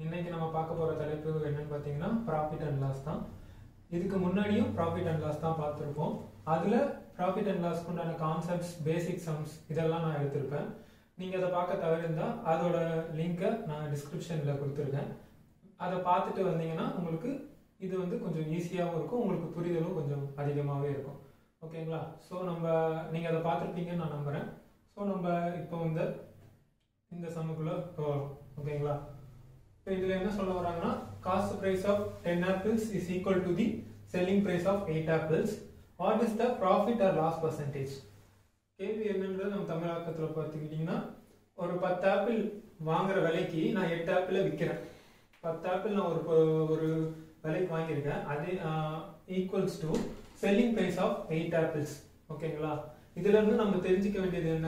இன்னைக்கு நம்ம பார்க்க போற தலைப்பு என்னன்னு பார்த்தீங்கன்னா ப்ராஃபிட் அண்ட் லாஸ் தான் இதுக்கு முன்னாடியும் ப்ராஃபிட் அண்ட் லாஸ் தான் பார்த்துருப்போம் அதுல ப்ராஃபிட் அண்ட் லாஸ்க்கு உண்டான கான்செப்ட்ஸ் பேசிக் சம்ஸ் இதெல்லாம் நான் எடுத்திருப்பேன் நீங்க அதை பார்க்க தவறிருந்தா அதோட லிங்கை நான் டிஸ்கிரிப்ஷன்ல கொடுத்துருக்கேன் அதை பார்த்துட்டு வந்தீங்கன்னா உங்களுக்கு இது வந்து கொஞ்சம் ஈஸியாகவும் இருக்கும் உங்களுக்கு புரிதலும் கொஞ்சம் அதிகமாகவே இருக்கும் ஓகேங்களா ஸோ நம்ம நீங்கள் அதை பார்த்துருப்பீங்கன்னு நான் நம்புகிறேன் ஸோ நம்ம இப்போ வந்து இந்த சம்முக்குள்ளே போகலாம் ஓகேங்களா இப்போ இதில் என்ன சொல்ல வராங்கன்னா cost price of ten apples is equal to the selling price of eight apples what is the profit or loss percentage கேள்வி என்னன்றது நம்ம தமிழாக்கத்தில் பார்த்துக்கிட்டிங்கன்னா ஒரு பத்து ஆப்பிள் வாங்குற விலைக்கு நான் எட்டு ஆப்பிளை விற்கிறேன் பத்து ஆப்பிள் நான் ஒரு ப- ஒரு விலைக்கு வாங்கியிருக்கேன் அது equals to selling price of eight apples ஓகேங்களா இதுல இருந்து நம்ம தெரிஞ்சுக்க வேண்டியது என்ன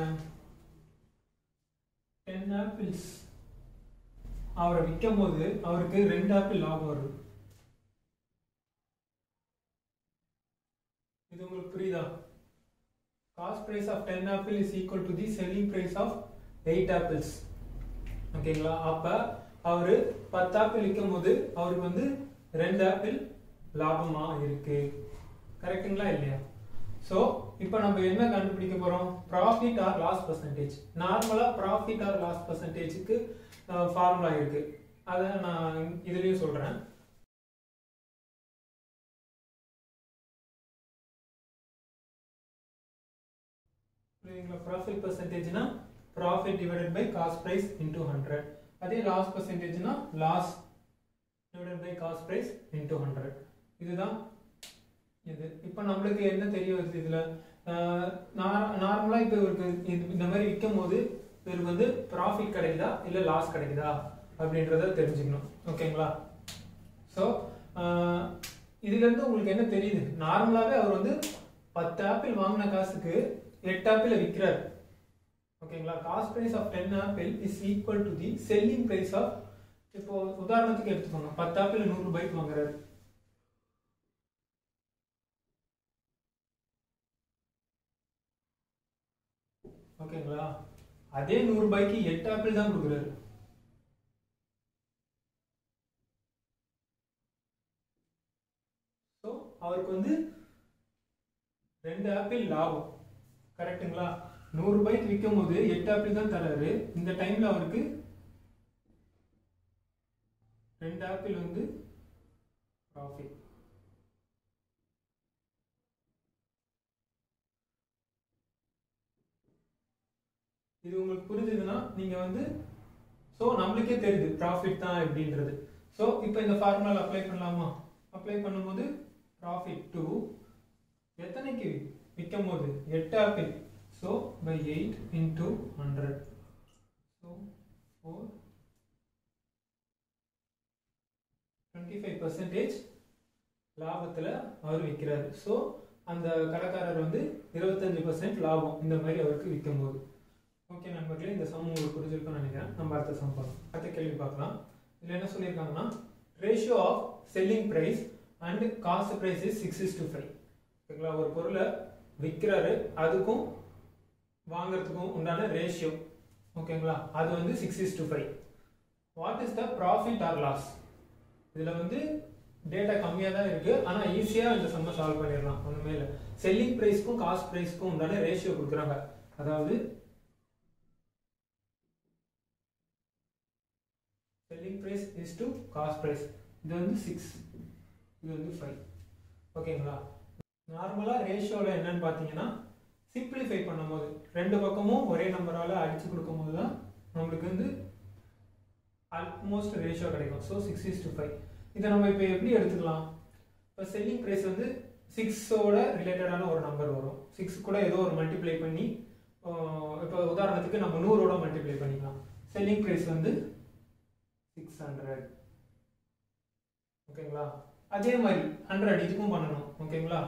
டென் ஆப்பிள்ஸ் அவரை விற்கும் போது அவருக்கு ரெண்டு ஆப்பிள் லாபம் வருது இது உங்களுக்கு புரியுதா cost price of ten apple is equal to the selling price of eight apples ஓகேங்களா அப்ப அவரு பத்து ஆப்பிள் விற்கும் போது அவருக்கு வந்து ரெண்டு ஆப்பிள் லாபமா இருக்கு கரெக்ட்டுங்களா இல்லையா ஸோ இப்போ நம்ம என்ன கண்டுபிடிக்க போறோம் ப்ராஃபிட் ஆர் லாஸ் பர்சன்டேஜ் நார்மலா ப்ராஃபிட் ஆர் லாஸ் பர்சன்டேஜுக்கு ஃபார்முலா இருக்கு அதை நான் இதுலயும் சொல்றேன் புரியுதுங்களா ப்ராஃபிட் பர்சன்டேஜ்னா profit divided by cost price into hundred அதே லாஸ் பர்சன்டேஜ்னா loss divided by cost price into hundred இதுதான் இது இப்போ நம்மளுக்கு என்ன தெரிய வருது இதுல நார்மலா இப்போ இவருக்கு இது- இந்த மாதிரி விற்கும் போது இவருக்கு வந்து ப்ராஃபிட் கிடைக்குதா இல்ல லாஸ் கிடைக்குதா அப்படின்றத தெரிஞ்சுக்கணும் ஓகேங்களா ஸோ இதுல இருந்து உங்களுக்கு என்ன தெரியுது நார்மலாவே அவர் வந்து பத்து ஆப்பிள் வாங்கின காசுக்கு எட்டு ஆப்பிள் விற்கிறார் ஓகேங்களா cost price of ten apple is equal to the selling price of இப்போ உதாரணத்துக்கு எடுத்துக்கோங்க பத்து ஆப்பிள் நூறு ரூபாய்க்கு வாங்குறாரு ஓகேங்களா அதே நூறு ரூபாய்க்கு எட்டு ஆப்பிள் தான் கொடுக்குறாரு ஸோ அவருக்கு வந்து ரெண்டு ஆப்பிள் லாபம் கரெக்ட்டுங்களா நூறு ரூபாய்க்கு விற்கும் போது எட்டு ஆப்பிள் தான் தராரு இந்த டைம்ல அவருக்கு ரெண்டு ஆப்பிள் வந்து ப்ராஃபிட் இது உங்களுக்கு புரிஞ்சுதுன்னா நீங்க வந்து ஸோ நம்மளுக்கே தெரியுது ப்ராஃபிட் தான் எப்படின்றது ஸோ இப்போ இந்த ஃபார்முலா அப்ளை பண்ணலாமா அப்ளை பண்ணும்போது ப்ராஃபிட் டூ எத்தனைக்கு விற்கும் போது எட்டு apple so by eight into hundred so for twenty five percentage லாபத்தில் அவர் விற்கிறாரு ஸோ அந்த கடைக்காரர் வந்து இருபத்தஞ்சு பர்சன்ட் லாபம் இந்த மாதிரி அவருக்கு விற்கும் போது ஓகே நண்பர்களே இந்த சம் உங்களுக்கு புரிஞ்சிருக்கும்னு நினைக்கிறேன் நம்ம அடுத்த சம் பார்க்கலாம் அடுத்த கேள்வி பார்க்கலாம் இதில் என்ன சொல்லியிருக்காங்கன்னா ratio of selling price and cost price is six is to five ஓகேங்களா ஒரு பொருளை விற்கிறாரு அதுக்கும் வாங்குறதுக்கும் உண்டான ரேஷியோ ஓகேங்களா அது வந்து six is to five what is the profit or loss இதில் வந்து டேட்டா கம்மியாக தான் இருக்கு ஆனால் ஈஸியாக இந்த சம்மை சால்வ் பண்ணிடலாம் ஒன்றுமே இல்லை செல்லிங் ப்ரைஸ்க்கும் காஸ்ட் ப்ரைஸ்க்கும் உண்டான ரேஷியோ கொடுக்குறாங்க அதாவது selling price is to cost price இது வந்து சிக்ஸ் இது வந்து ஃபைவ் ஓகேங்களா நார்மலாக ரேஷியோவில் என்னன்னு பார்த்தீங்கன்னா சிம்பிளிஃபை பண்ணும்போது ரெண்டு பக்கமும் ஒரே நம்பரால் அடிச்சு கொடுக்கும்போது தான் நம்மளுக்கு வந்து ஆல்மோஸ்ட் ரேஷியோ கிடைக்கும் so six is to five இதை நம்ம இப்போ எப்படி எடுத்துக்கலாம் இப்போ செல்லிங் ப்ரைஸ் வந்து சிக்ஸோட ரிலேட்டடான ஒரு நம்பர் வரும் சிக்ஸ் கூட ஏதோ ஒரு மல்டிப்ளை பண்ணி இப்போ உதாரணத்துக்கு நம்ம நூறோட மல்டிப்ளை பண்ணிக்கலாம் செல்லிங் ப்ரைஸ் வந்து சிக்ஸ் ஹண்ட்ரட் ஓகேங்களா அதே மாதிரி ஹண்ட்ரட் இதுக்கும் பண்ணணும் ஓகேங்களா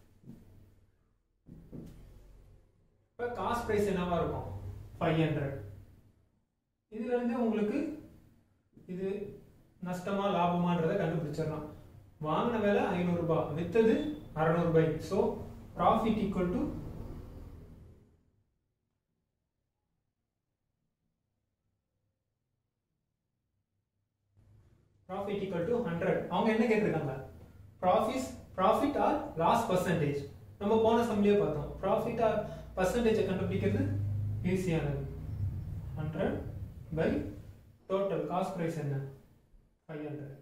இப்போ காஸ்ட் ப்ரைஸ் என்னவா இருக்கும் ஃபைவ் ஹண்ட்ரட் இதுல இருந்து உங்களுக்கு இது நஷ்டமா லாபமான்றதை கண்டுபிடிச்சிடலாம் வாங்கின வேலை ஐநூறு ரூபாய் வித்தது அறநூறு ரூபாய் so profit equal to profit equal to hundred அவங்க என்ன கேட்டிருக்காங்க profit profit or loss percentage நம்ம போன சம்லயே பார்த்தோம் ப்ராஃபிட் ஆர் பர்சன்டேஜை கண்டுபிடிக்கிறது ஈஸியானது hundred by total cost price என்ன ஃபைவ் ஹண்ட்ரட்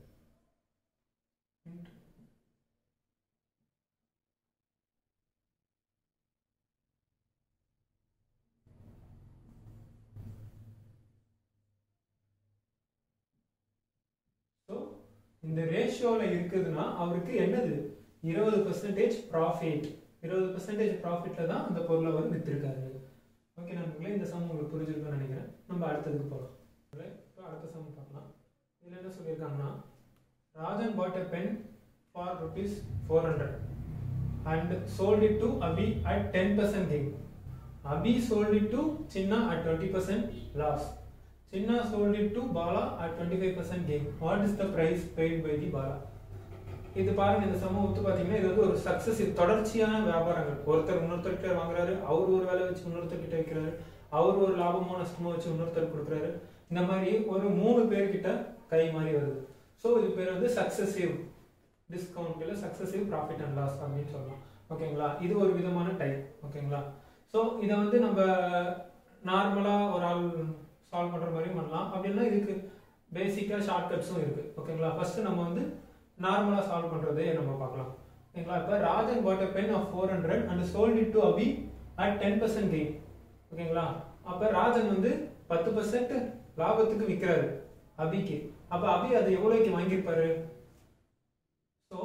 ஸோ இந்த ரேஷியோவில் இருக்குதுன்னா அவருக்கு என்னது இருபது பர்சன்டேஜ் ப்ராஃபிட் இருபது பர்சன்டேஜ் ப்ராஃபிட்டில் தான் அந்த பொருளை வந்து விற்றுருக்காரு ஓகே நண்பர்களே இந்த சம் உங்களுக்கு புரிஞ்சிருக்குன்னு நினைக்கிறேன் நம்ம அடுத்ததுக்கு போகலாம் இப்போ அடுத்த சம் பார்க்கலாம் இதில் என்ன சொல்லியிருக்காங்கன்னா Rajan bought a pen for rupees four hundred and sold it to Abhi at ten percent gain Abhi sold it to Chinna at twenty percent loss Chinna sold it to Bala at 25% gain what is the price paid by the Bala இது பாருங்க இந்த சமம் ஒத்து பாத்தீங்கன்னா இது வந்து ஒரு successive தொடர்ச்சியான வியாபாரங்கள் ஒருத்தர் இன்னொருத்தர்கிட்ட வாங்குறாரு அவர் ஒரு வேலை வச்சு இன்னொருத்தர்கிட்ட வைக்கிறாரு அவர் ஒரு லாபமோ நஷ்டமோ வச்சு இன்னொருத்தர் கொடுக்குறாரு இந்த மாதிரி ஒரு மூணு பேர்கிட்ட கை மாதிரி வருது ஸோ இது பேர் வந்து சக்சஸிவ் டிஸ்கவுண்ட் இல்லை சக்சஸிவ் ப்ராஃபிட் அண்ட் லாஸ் அப்படின்னு சொல்லலாம் ஓகேங்களா இது ஒரு விதமான டைப் ஓகேங்களா ஸோ இதை வந்து நம்ம நார்மலாக ஒரு ஆள் சால்வ் பண்ணுற மாதிரியும் பண்ணலாம் அப்படின்னா இதுக்கு பேசிக்காக ஷார்ட்கட்ஸும் இருக்குது ஓகேங்களா ஃபர்ஸ்ட் நம்ம வந்து நார்மலாக சால்வ் பண்ணுறதே நம்ம பார்க்கலாம் ஓகேங்களா இப்போ Rajan bought pen of four hundred and sold it to Abhi at ten percent gain ஓகேங்களா அப்போ ராஜன் வந்து பத்து பர்சன்ட் லாபத்துக்கு விற்கிறாரு அபிக்கு அப்போ அபி அது எவ்வளோக்கு வாங்கியிருப்பாரு so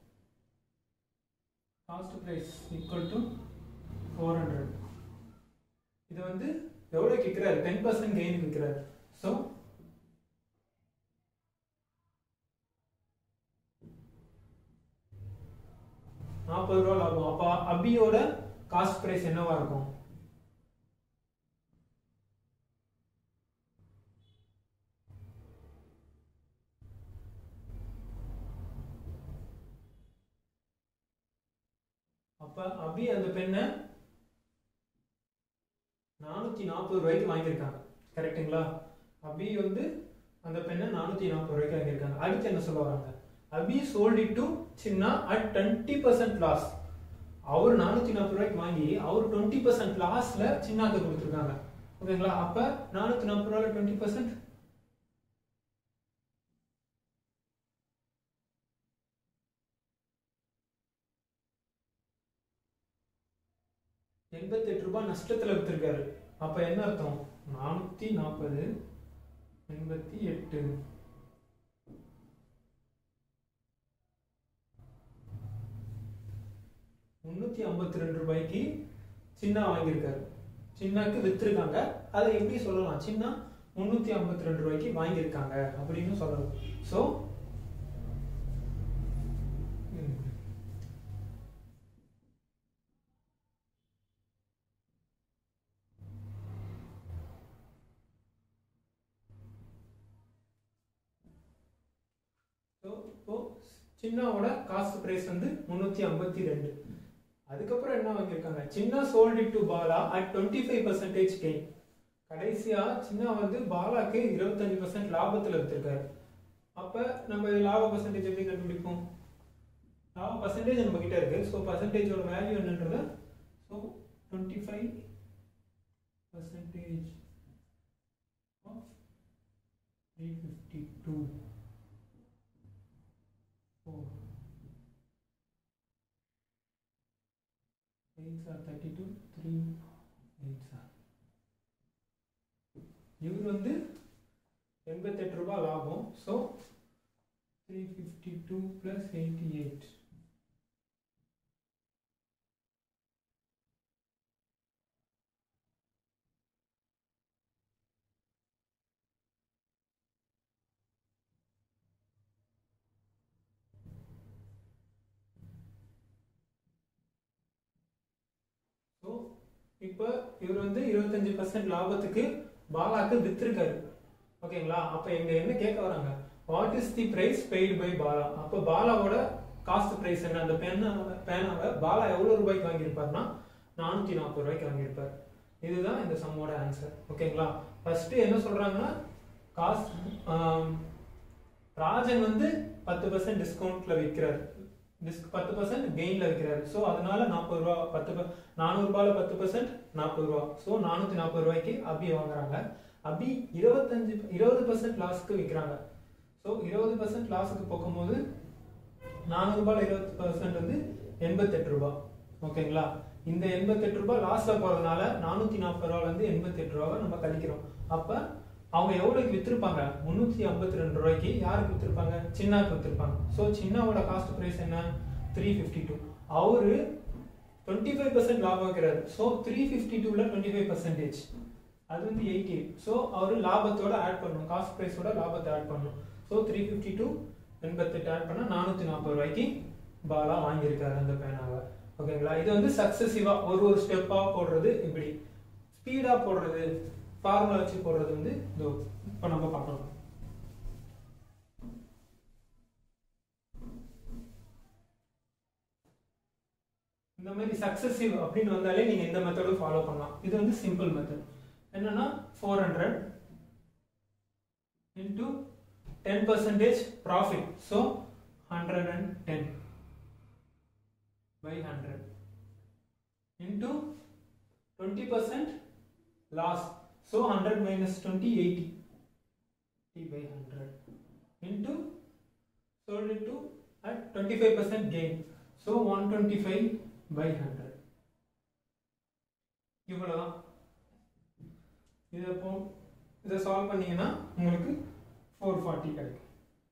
cost price equal to four hundred இது வந்து எவ்வளோக்கு விற்கிறாரு டென் பர்சன்ட் கெயின் விற்கிறாரு ஸோ நாற்பது ரூபா லாபம் அப்போ அபியோட காஸ்ட் ப்ரைஸ் என்னவா இருக்கும் அப்ப அபி அந்த பெண்ணை நானூத்தி நாற்பது ரூபாய்க்கு வாங்கியிருக்காங்க கரெக்ட்டுங்களா அபி வந்து அந்த பெண்ணை நானூத்தி நாற்பது ரூபாய்க்கு வாங்கியிருக்காங்க அடுத்து என்ன சொல்ல வராங்க Abhi sold it to Chinna at twenty percent loss அவர் நானூத்தி நாற்பது ரூபாய்க்கு வாங்கி அவர் டுவெண்ட்டி பர்சன்ட் லாஸ்ல சின்னாக்கு கொடுத்துருக்காங்க ஓகேங்களா அப்ப நானூத்தி நாற்பது ரூபாய் டுவெண்ட்டி பர்சன்ட் எண்பத்தி எட்டு ரூபாய் நஷ்டத்துல வித்திருக்காரு அப்ப என்ன அர்த்தம் நானூத்தி நாற்பது எண்பத்தி எட்டு முன்னூத்தி ஐம்பத்தி ரெண்டு ரூபாய்க்கு சின்ன வாங்கியிருக்காரு சின்னாக்கு வித்திருக்காங்க அதை எப்படி சொல்லலாம் சின்ன முன்னூத்தி ஐம்பத்தி ரெண்டு ரூபாய்க்கு வாங்கியிருக்காங்க அப்படின்னு சொல்லலாம் ஸோ ஸோ இப்போ சின்னாவோட காஸ்ட் பிரைஸ் வந்து முந்நூற்றி ஐம்பத்தி ரெண்டு அதுக்கப்புறம் என்ன வாங்கியிருக்காங்க Chinna sold to Bala at twenty five percentage gain கடைசியா சின்ன வந்து பாலாக்கு இருபத்தஞ்சு பர்சன்ட் லாபத்தில் வித்திருக்காரு அப்போ நம்ம லாப பர்சன்டேஜ் எப்படி கண்டுபிடிப்போம் லாப பர்சன்டேஜ் நம்ம கிட்ட இருக்கு ஸோ பர்சன்டேஜோட வேல்யூ என்னன்றது so twenty five percentage of three fifty two four. Eights are thirty-two, three eights are. இவர் வந்து எண்பத்தெட்டு ரூபாய் லாபம் so three fifty two plus eighty eight so இப்போ இவர் வந்து இருபத்தஞ்சு பர்சன்ட் லாபத்துக்கு பாலாக்கு வித்திருக்காரு ஓகேங்களா அப்போ எங்க என்ன கேட்க வராங்க what is the price paid by Bala அப்போ பாலாவோட காஸ்ட் பிரைஸ் என்ன அந்த பேனா பேனாவை பாலா எவ்வளோ ரூபாய்க்கு வாங்கியிருப்பாருன்னா நானூற்றி நாற்பது ரூபாய்க்கு வாங்கியிருப்பார் இதுதான் இந்த சம்மோட ஆன்சர் ஓகேங்களா ஃபர்ஸ்ட் என்ன சொல்றாங்கன்னா காஸ்ட் ராஜன் வந்து பத்து பர்சன்ட் டிஸ்கவுண்ட்ல விற்கிறாரு டிஸ்க் பத்து பர்சன்ட் கெயின்ல விற்கிறாரு ஸோ அதனால நாற்பது ரூபா பத்து ப- நானூறு ரூபாயில பத்து பர்சன்ட் நாற்பது ரூபா ஸோ நானூத்தி நாற்பது ரூபாய்க்கு அபி வாங்குறாங்க அபி இருபத்தஞ்சு இருபது பர்சன்ட் லாஸ்க்கு விற்கிறாங்க ஸோ இருபது பர்சன்ட் லாஸுக்கு போகும்போது நானூறு ரூபாய் இருபது பர்சன்ட் வந்து எண்பத்தெட்டு ரூபாய் ஓகேங்களா இந்த எண்பத்தெட்டு ரூபாய் லாஸ்ல போறதுனால நானூத்தி நாற்பது ரூபாய்ல இருந்து எண்பத்தெட்டு ரூபாவை நம்ம கழிக்கிறோம் அப்ப அவங்க எவ்வளவுக்கு வித்திருப்பாங்க முன்னூத்தி ஐம்பத்தி ரெண்டு ரூபாய்க்கு யாருக்கு வித்திருப்பாங்க சின்னாக்கு வித்திருப்பாங்க ஸோ சின்னாவோட காஸ்ட் பிரைஸ் என்ன த்ரீ ஃபிஃப்டி டூ அவரு டுவெண்ட்டி ஃபைவ் பர்சன்ட் லாபம் வைக்கிறாரு ஸோ த்ரீ ஃபிஃப்டி டூல டுவெண்ட்டி ஃபைவ் பர்சன்டேஜ் அது வந்து எயிட்டி ஸோ அவர் லாபத்தோட ஆட் பண்ணணும் காஸ்ட் ப்ரைஸோட லாபத்தை ஆட் பண்ணணும் ஸோ த்ரீ ஃபிஃப்டி டூ எண்பத்தெட்டு ஆட் பண்ணால் நானூற்றி நாற்பது ரூபாய்க்கு பாலா வாங்கியிருக்காரு அந்த பேனாவை ஓகேங்களா இது வந்து சக்ஸசிவாக ஒரு ஒரு ஸ்டெப்பாக போடுறது இப்படி ஸ்பீடாக போடுறது ஃபார்முலா வச்சு போடுறது வந்து இதோ இப்போ நம்ம பார்க்கலாம் இந்த மாதிரி சக்சஸிவ் அப்படின்னு வந்தாலே நீங்க இந்த மெத்தடும் ஃபாலோ பண்ணலாம் இது வந்து சிம்பிள் மெத்தட் என்னன்னா four hundred into ten percentage profit so hundred and ten by hundred into twenty percent loss so hundred minus twenty eighty by 100 into sold it to at 25% gain. So 125 by 100. இவ்வளவுதான் இதை போ இதை solve பண்ணீங்கன்னா உங்களுக்கு four forty கிடைக்கும்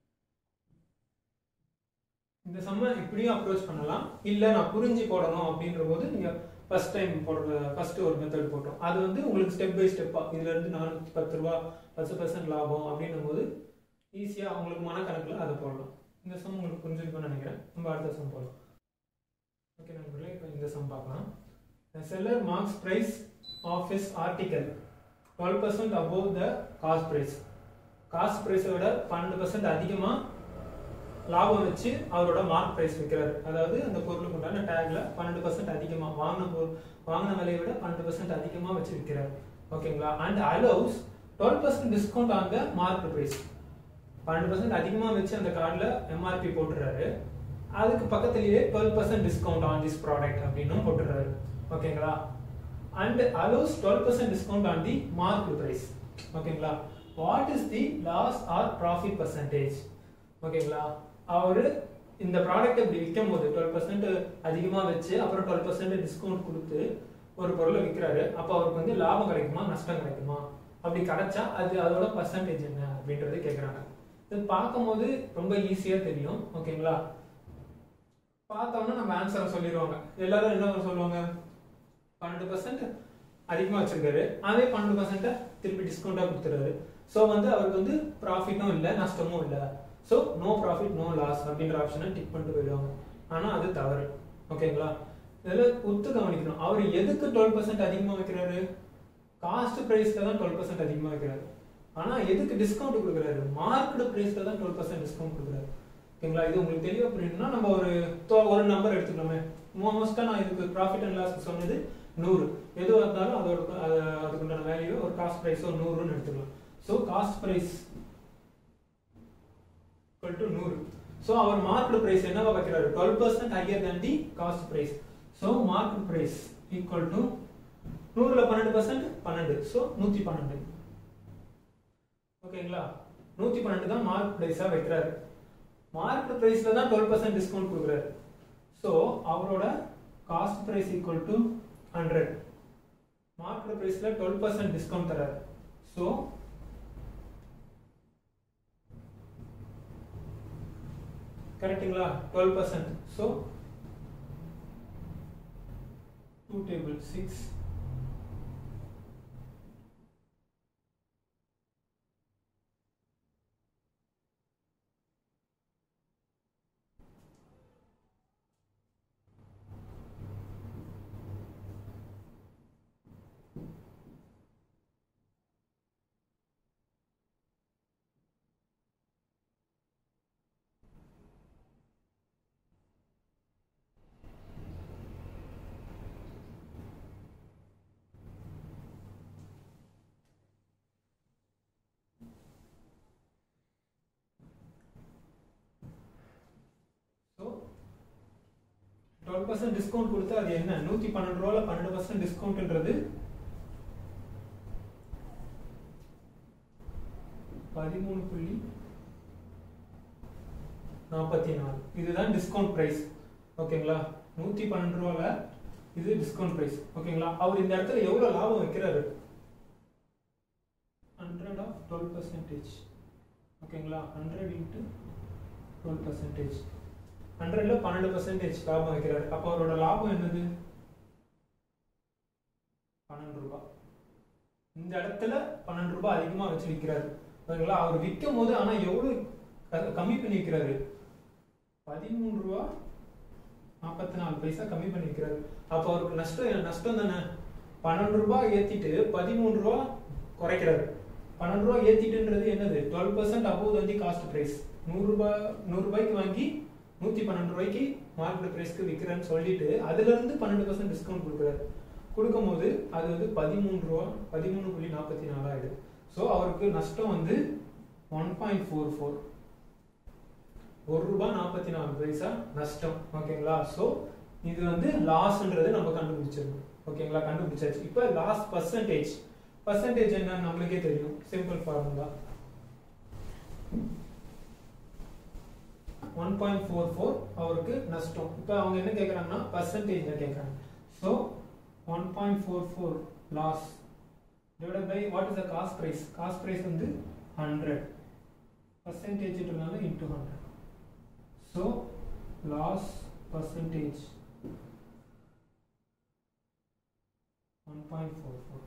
இந்த சம்ம இப்படியும் அப்ரோச் பண்ணலாம் இல்லை நான் புரிஞ்சு போடணும் அப்படின்ற போது நீங்கள் ஃபர்ஸ்ட் டைம் போடுற ஃபர்ஸ்ட் ஒரு மெத்தட் போட்டோம் அது வந்து உங்களுக்கு ஸ்டெப் பை ஸ்டெப்பாக இதுல இருந்து நானூற்றி பத்து ரூபா பத்து பர்சன்ட் லாபம் அப்படின்னும் போது ஈஸியாக அவங்களுக்கு மனக்கணக்கில் அதை போடலாம் இந்த சம் உங்களுக்கு புரிஞ்சிருக்கும்னு நினைக்கிறேன் நம்ம அடுத்த சம் போடலாம் ஓகே நண்பர்களே இப்போ இந்த சம் பார்க்கலாம் The seller marks price of his article 12% above the cost price. Cost ப்ரைஸை விட பன்னெண்டு பர்சன்ட் அதிகமாக லாபம் வச்சு அவரோட மார்க் ப்ரைஸ் விற்கிறாரு அதாவது அந்த பொருளுக்கு உண்டான டேக்ல பன்னெண்டு பர்சன்ட் அதிகமாக வாங்கின பொருள் வாங்கின விலையை விட பன்னெண்டு பர்சன்ட் அதிகமாக வச்சு விற்கிறாரு ஓகேங்களா and allows twelve percent discount on the mark price பன்னெண்டு பர்சன்ட் அதிகமாக வச்சு அந்த கார்டில் எம்ஆர்பி போட்டுறாரு அதுக்கு பக்கத்துலயே twelve percent discount on this product அப்படின்னும் போட்டுறாரு ஓகேங்களா and allows twelve percent discount on the mark price ஓகேங்களா what is the loss or profit percentage ஓகேங்களா அவரு இந்த ப்ராடக்ட் இப்படி விற்கும் போது டுவெல் பர்சன்ட் அதிகமாக வச்சு அப்புறம் டுவெல் பர்சன்ட் டிஸ்கவுண்ட் கொடுத்து ஒரு பொருளை விற்கிறாரு அப்போ அவருக்கு வந்து லாபம் கிடைக்குமா நஷ்டம் கிடைக்குமா அப்படி கிடைச்சா அது அதோட பர்சன்டேஜ் என்ன அப்படின்றது கேட்குறாங்க இது பார்க்கும்போது ரொம்ப ஈஸியாக தெரியும் ஓகேங்களா பார்த்தோம்னா நம்ம ஆன்சரை சொல்லிடுவாங்க எல்லாரும் என்ன சொல்லுவாங்க பன்னெண்டு பர்சன்ட் அதிகமாக வச்சிருக்காரு அதே பன்னெண்டு பர்சன்ட்டை திருப்பி டிஸ்கவுண்டாக கொடுத்துறாரு ஸோ வந்து அவருக்கு வந்து ப்ராஃபிட்டும் இல்லை நஷ்டமும் இல்லை so no profit no loss அப்படின்ற ஆப்ஷனை டிக் பண்ணிட்டு போயிடுவாங்க ஆனால் அது தவறு ஓகேங்களா இதில் ஒத்து கவனிக்கணும் அவர் எதுக்கு டுவெல் பர்சன்ட் அதிகமாக வைக்கிறாரு காஸ்ட் ப்ரைஸில் தான் டுவெல் பர்சன்ட் அதிகமாக வைக்கிறாரு ஆனால் எதுக்கு டிஸ்கவுண்ட் கொடுக்குறாரு மார்க்கெட் ப்ரைஸில் தான் டுவெல் பர்சன்ட் டிஸ்கவுண்ட் கொடுக்குறாரு ஓகேங்களா இது உங்களுக்கு தெளிவாக புரியணும்னா நம்ம ஒரு தோ- ஒரு நம்பர் எடுத்துக்கலாமே மோஸ்ட்டாக நான் இதுக்கு ப்ராஃபிட் அண்ட் லாஸ் சொன்னது நூறு எதுவாக இருந்தாலும் அதோட அது- அதுக்குண்டான வேல்யூ ஒரு காஸ்ட் ப்ரைஸோ நூறுன்னு எடுத்துக்கலாம் so cost price equal to நூறு ஸோ அவர் மார்க்கெட் ப்ரைஸ் என்னவா வைக்கிறாரு twelve percent higher than the cost price so market price equal to நூறுல பன்னெண்டு பர்சன்ட் பன்னெண்டு ஸோ நூற்றி பன்னெண்டு ஓகேங்களா நூற்றி பன்னெண்டு தான் மார்க் ப்ரைஸாக வைக்கிறாரு மார்க்கெட் ப்ரைஸ்ல தான் டுவெல் பர்சன்ட் டிஸ்கவுண்ட் கொடுக்குறாரு ஸோ அவரோட cost price equal to hundred market ப்ரைஸ்ல டுவெல் பர்சன்ட் டிஸ்கவுண்ட் தராரு ஸோ கரெக்ட்டுங்களா twelve percent so two table six twelve percent discount கொடுத்தா அது என்ன நூற்றி பன்னெண்டு ரூபால பன்னெண்டு பர்சன்ட் டிஸ்கவுண்ட்ன்றது பதிமூணு புள்ளி நாற்பத்தி நாலு இதுதான் டிஸ்கவுண்ட் ப்ரைஸ் ஓகேங்களா நூற்றி பன்னெண்டு ரூபால இது டிஸ்கவுண்ட் ப்ரைஸ் ஓகேங்களா அவர் இந்த இடத்துல எவ்வளோ லாபம் வைக்கிறாரு ஹண்ட்ரட் ஆஃப் டுவெல் பர்சன்டேஜ் ஓகேங்களா ஹண்ட்ரட் இன்ட்டு டுவெல் பர்சன்டேஜ் ஹண்ட்ரட்ல பன்னெண்டு பர்சன்டேஜ் லாபம் வைக்கிறாரு அப்போ அவரோட லாபம் என்னது பன்னெண்டு ரூபாய் இந்த இடத்துல பன்னெண்டு ரூபாய் அதிகமாக வச்சு விற்கிறாரு ஓகேங்களா அவர் விற்கும் போது ஆனால் எவ்வளோ க- கம்மி பண்ணி விற்கிறாரு பதிமூணு ரூபா நாற்பத்தி நாலு பைசா கம்மி பண்ணி விற்கிறாரு அப்போ அவருக்கு நஷ்டம் நஷ்டம் தானே பன்னெண்டு ரூபாய் ஏற்றிட்டு பதிமூணு ரூபா குறைக்கிறாரு பன்னெண்டு ரூபா ஏற்றிட்டுன்றது என்னது டுவெல் பர்சன்ட் அபோவ் வந்து காஸ்ட் ப்ரைஸ் நூறுரூபா நூறுரூபாய்க்கு வாங்கி நூற்றி பன்னெண்டு ரூபாய்க்கு மார்க்கெட் ப்ரைஸ்க்கு விற்கிறேன்னு சொல்லிட்டு அதுலேருந்து பன்னெண்டு பர்சன்ட் டிஸ்கவுண்ட் கொடுக்குறாரு கொடுக்கும்போது அது வந்து பதிமூணு ரூபா பதிமூணு புள்ளி நாற்பத்தி நாலாயிடுது ஸோ அவருக்கு நஷ்டம் வந்து ஒன் பாயிண்ட் ஃபோர் ஃபோர் ஒரு ரூபாய் நாற்பத்தி நாலு பைசா நஷ்டம் ஓகேங்களா ஸோ இது வந்து லாஸ்ன்றது நம்ம கண்டுபிடிச்சிருக்கோம் ஓகேங்களா கண்டுபிடிச்சாச்சு இப்போ லாஸ் பர்சன்டேஜ் பர்சன்டேஜ் என்ன நம்மளுக்கே தெரியும் simple formula one point four four அவருக்கு நஷ்டம் இப்போ அவங்க என்ன கேட்குறாங்கன்னா பர்சன்டேஜ் கேட்குறாங்க so one point four four loss divide by what is the cost price cost price வந்து ஹண்ட்ரட் பர்சன்டேஜ்ன்றதுனால into hundred so loss percentage one point four four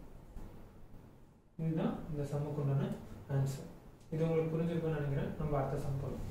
இதுதான் இந்த சம்முக்கு உண்டான ஆன்சர் இது உங்களுக்கு புரிஞ்சிருக்கும்னு நினைக்கிறேன் நம்ம அடுத்த சம் போகலாம்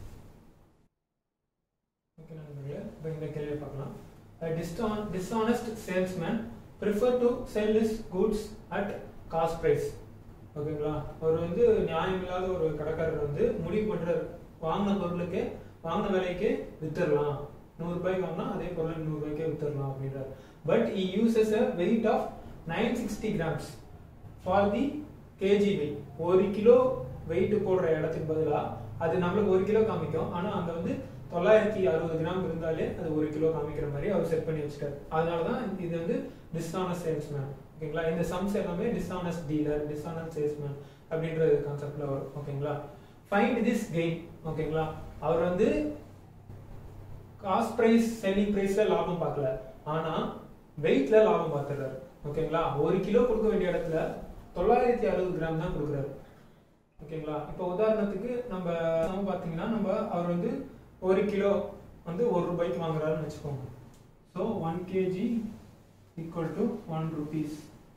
ஓகே நண்பர்களே இப்போ இந்த கேள்வியை பார்க்கலாம் A diston- dishonest salesman prefer to sell his goods at cost price ஓகேங்களா அவர் வந்து நியாயமில்லாத ஒரு கடைக்காரர் வந்து முடிவு பண்றாரு வாங்கின பொருளுக்கு வாங்கின விலைக்கு வித்துடலாம் நூறு ரூபாய்க்கு வாங்கினா அதே பொருள் நூறு ரூபாய்க்கே வித்துடலாம் அப்படின்றார் but he uses a weight of nine sixty grams for the KG weight ஒரு கிலோ வெயிட் போடுற இடத்துக்கு பதிலா அது நம்மளுக்கு ஒரு கிலோ காமிக்கும் ஆனா அங்க வந்து தொள்ளாயிரத்தி அறுபது கிராம் இருந்தாலே அது ஒரு கிலோ காமிக்கிற மாதிரி அவர் செட் பண்ணி வச்சுட்டாரு அதனால தான் இது வந்து டிஸ்ஆனஸ்ட் சேல்ஸ்மேன் ஓகேங்களா இந்த சம்ஸ் எல்லாமே டிஸ்ஆனஸ்ட் டீலர் டிஸ்ஆனஸ்ட் சேல்ஸ்மேன் அப்படின்ற கான்செப்ட்ல வரும் ஓகேங்களா ஃபைண்ட் திஸ் கெயின் ஓகேங்களா அவர் வந்து காஸ்ட் பிரைஸ் செல்லிங் பிரைஸ்ல லாபம் பார்க்கல ஆனா வெயிட்ல லாபம் பார்த்துறாரு ஓகேங்களா ஒரு கிலோ கொடுக்க வேண்டிய இடத்துல தொள்ளாயிரத்தி அறுபது கிராம் தான் கொடுக்குறாரு ஓகேங்களா இப்போ உதாரணத்துக்கு நம்ம நம்ம பார்த்தீங்கன்னா நம்ம அவர் வந்து ஒரு கிலோ வந்து ஒரு ரூபாய்க்கு வாங்குறாருன்னு வச்சுக்கோங்க so one KG equal to one rupees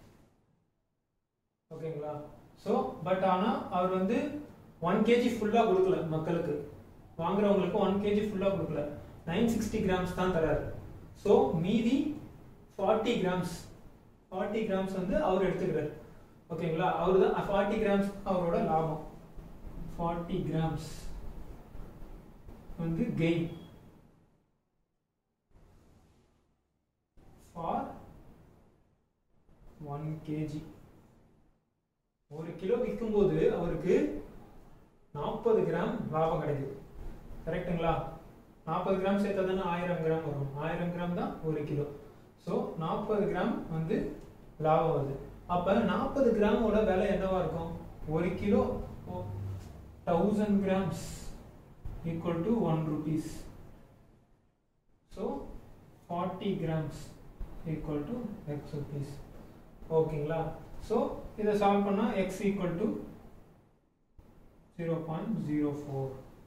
ஓகேங்களா ஸோ பட் ஆனால் அவர் வந்து ஒன் கேஜி ஃபுல்லாக கொடுக்கல மக்களுக்கு வாங்குறவங்களுக்கு ஒன் கேஜி ஃபுல்லாக கொடுக்கல நைன் சிக்ஸ்டி கிராம்ஸ் தான் தராரு ஸோ மீதி ஃபார்ட்டி கிராம்ஸ் ஃபார்ட்டி கிராம்ஸ் வந்து அவர் எடுத்துக்கிறார் ஓகேங்களா அவர் தான் ஃபார்ட்டி கிராம்ஸ் அவரோட லாபம் ஃபார்ட்டி கிராம்ஸ் வந்து கெயின் ஃபார் ஒன் கேஜி ஒரு கிலோ விற்கும்போது அவருக்கு நாற்பது கிராம் லாபம் கிடைக்குது கரெக்ட்டுங்களா நாற்பது கிராம் சேர்த்தா தானே ஆயிரம் கிராம் வரும் ஆயிரம் கிராம் தான் ஒரு கிலோ ஸோ நாற்பது கிராம் வந்து லாபம் வருது அப்போ நாற்பது கிராமோட விலை என்னவா இருக்கும் ஒரு kilo thousand grams equal to one rupees so forty grams equal to x rupees ஓகேங்களா ஸோ இதை சால்வ் பண்ணால் x equal to zero point zero four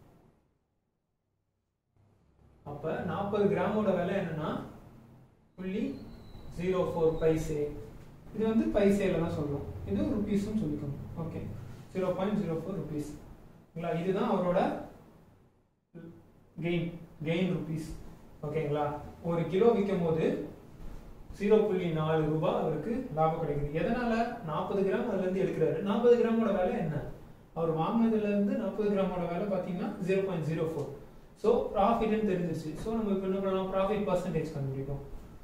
அப்போ நாற்பது கிராமோட விலை என்னன்னா புள்ளி ஜீரோ ஃபோர் பைசே இது வந்து பைசேல தான் சொல்றோம் இது ருபீஸ்னு சொல்லிக்கணும் okay zero point zero four rupees ஓகேங்களா இதுதான் அவரோட கெயின் கெயின் ருபீஸ் ஓகேங்களா ஒரு கிலோ விற்கும் போது ஜீரோ புள்ளி நாலு ரூபாய் அவருக்கு லாபம் கிடைக்குது எதனால நாற்பது கிராம் அதுல இருந்து எடுக்கிறாரு நாற்பது கிராமோட விலை என்ன அவர் வாங்கினதுல இருந்து நாற்பது கிராமோட விலை பார்த்தீங்கன்னா zero point zero four so ப்ராஃபிட்னு தெரிஞ்சிருச்சு ஸோ நம்ம இப்போ என்ன பண்ணலாம் ப்ராஃபிட் பர்சன்டேஜ் கண்டுபிடிப்போம்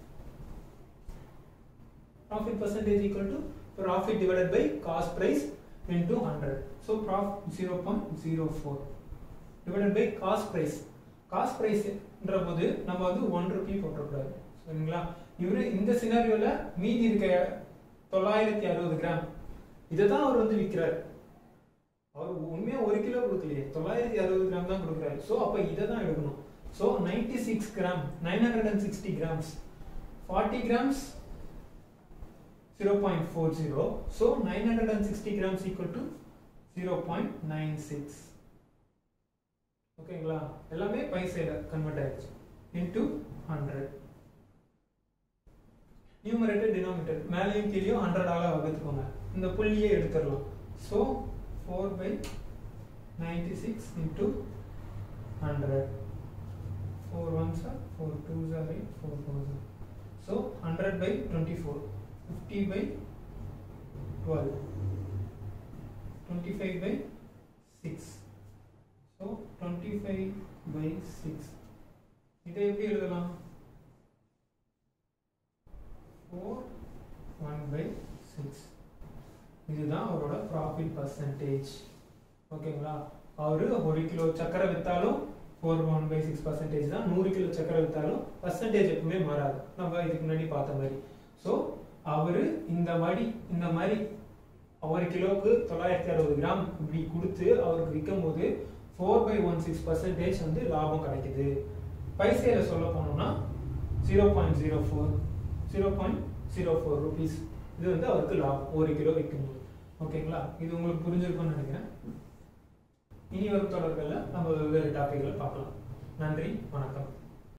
profit percentage equal to profit divided by cost price into 100 so prof 0.04 divided by cost price cost ப்ரைஸ்ன்ற போது நம்ம வந்து ஒன் ருபி போட்டக்கூடாது சரிங்களா இவரு இந்த சினாரியோல மீதி இருக்க தொள்ளாயிரத்தி அறுபது கிராம் இதை தான் அவர் வந்து விற்கிறார் அவர் உண்மையா ஒரு கிலோ கொடுக்கலையே தொள்ளாயிரத்தி அறுபது கிராம் தான் கொடுக்குறாரு ஸோ அப்போ இதை தான் எடுக்கணும் so ninety six gram nine hundred and sixty grams forty grams zero point four zero so nine hundred and sixty grams equal to zero point nine six ஓகேங்களா எல்லாமே பைசைல கன்வெர்ட் ஆயிடுச்சு இன்டூ ஹண்ட்ரட் நியூமரேட்டர் டினாமினேட்டர் மேலேயும் கீழேயும் ஹண்ட்ரடால வகுத்துக்கோங்க இந்த புள்ளியே எடுத்துடலாம் so four by ninety six into hundred four one sir four two sir by four four sir so hundred by twenty four fifty by twelve twenty five by six so twenty five by six இதை எப்படி எழுதலாம் four one by six இதுதான் அவரோட profit percentage ஓகேங்களா அவரு ஒரு kilo சக்கரை வித்தாலும் four one by six percentage தான் நூறு கிலோ சக்கரை வித்தாலும் பர்சன்டேஜ் எப்பவுமே மாறாது நம்ம இதுக்கு முன்னாடி பார்த்த மாதிரி ஸோ அவரு இந்த மாதிரி இந்த மாதிரி ஒரு கிலோவுக்கு தொள்ளாயிரத்தி அறுபது கிராம் இப்படி கொடுத்து அவருக்கு விற்கும் போது four by one six percentage வந்து லாபம் கிடைக்குது பைசையில் சொல்ல போனோம்னா zero point zero four zero point zero four rupees இது வந்து அவருக்கு லாபம் ஒரு கிலோ விற்கும்போது ஓகேங்களா இது உங்களுக்கு புரிஞ்சிருக்கும்னு நினைக்கிறேன் இனி வரும் தொடர்களில் நம்ம வெவ்வேறு டாப்பிக்களை பார்க்கலாம் நன்றி வணக்கம்